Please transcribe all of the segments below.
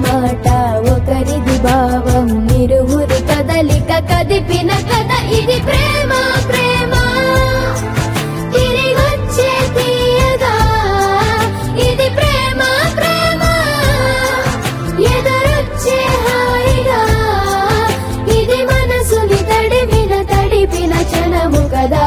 మాట ఒకరిది భావం ఇరువురి కదలిక కదిపిన కథ ఇది ప్రేమ ప్రేమ తిరిగొచ్చే తీయగా ఇది ప్రేమ ప్రేమ ఎదురొచ్చే హాయిగా ఇది మనసుని తడిపిన తడిపిన క్షణము కదా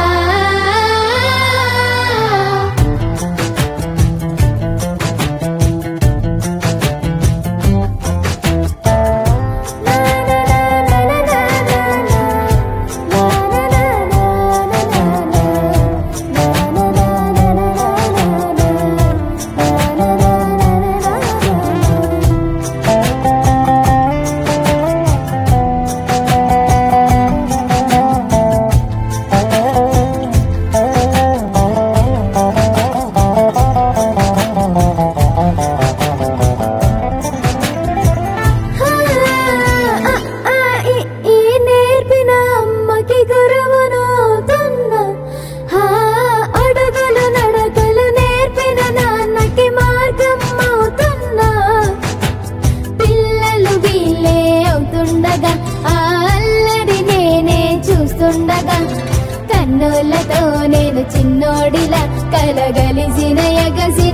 ఈ నేర్పిన అమ్మకి గురువునవుతున్నా అడుగులు నడకలు నేర్పిన నాన్నకి మార్గం అవుతున్నా పిల్లలు వీళ్ళే అవుతుండగా ఆ అల్లరి నేనే చూస్తుండగా కన్నులతో నేను చిన్నోడిలా కలగలిసిన ఎగసి